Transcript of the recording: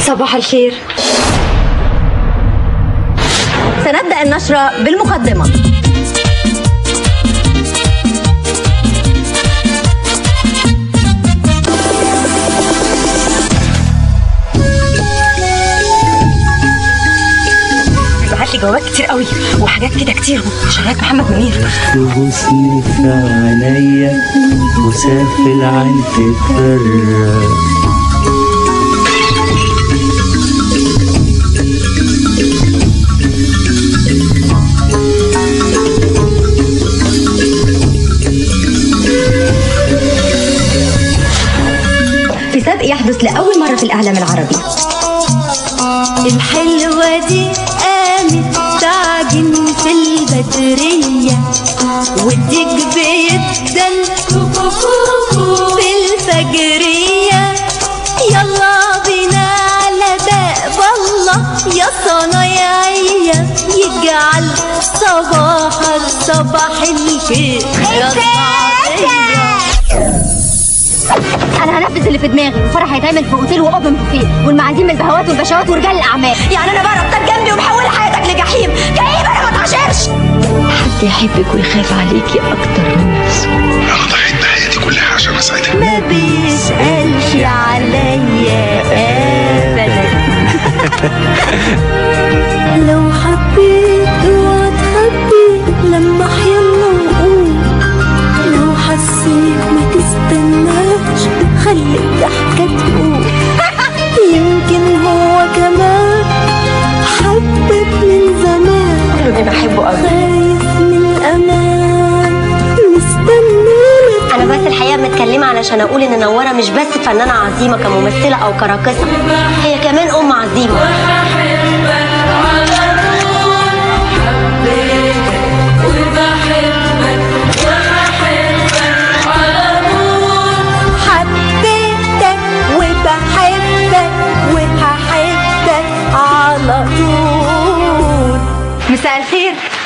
صباح الخير سنبدأ النشرة بالمقدمة بعت لي جوابات كتير قوي وحاجات كده كتير شرايط محمد منير تبصني في عينيا وسافل عن تفرق في سبق يحدث لأول مرة في الإعلام العربي الحلوة دي قامت تعجن في البدرية والديك بيدن في الفجرية يلا بينا على باب الله يا صنايعية يجعل صباحك صباح الخير يا صباحية أنا هنفذ اللي في دماغي الفرح هيتعمل في أوتيل وأوبن بوفيه والمعازيم البهوات والبشوات ورجال الأعمال يعني انا بقى ربطك جنبي ومحول حياتك لجحيم كئيب انا ما اتعاشرش حد يحبك ويخاف عليكي أكتر من نفسه انا ضحيت بحياتي كلها عشان اسعدك ما بيسألش عليا أبدا لو حبيت وهتحبي لما يلا وقول لو حسيت ما تستناش خلي الضحكة تقول يمكن هو كمان حبك من زمان انا بحبه قوي خايف من الأمان مستنيني أنا بس الحقيقة متكلمة علشان أقول إن نورة مش بس فنانة عظيمة كممثلة أو كراقصة هي كمان أم عظيمة حبيتك وبحبك وهحبك على طول مساء الخير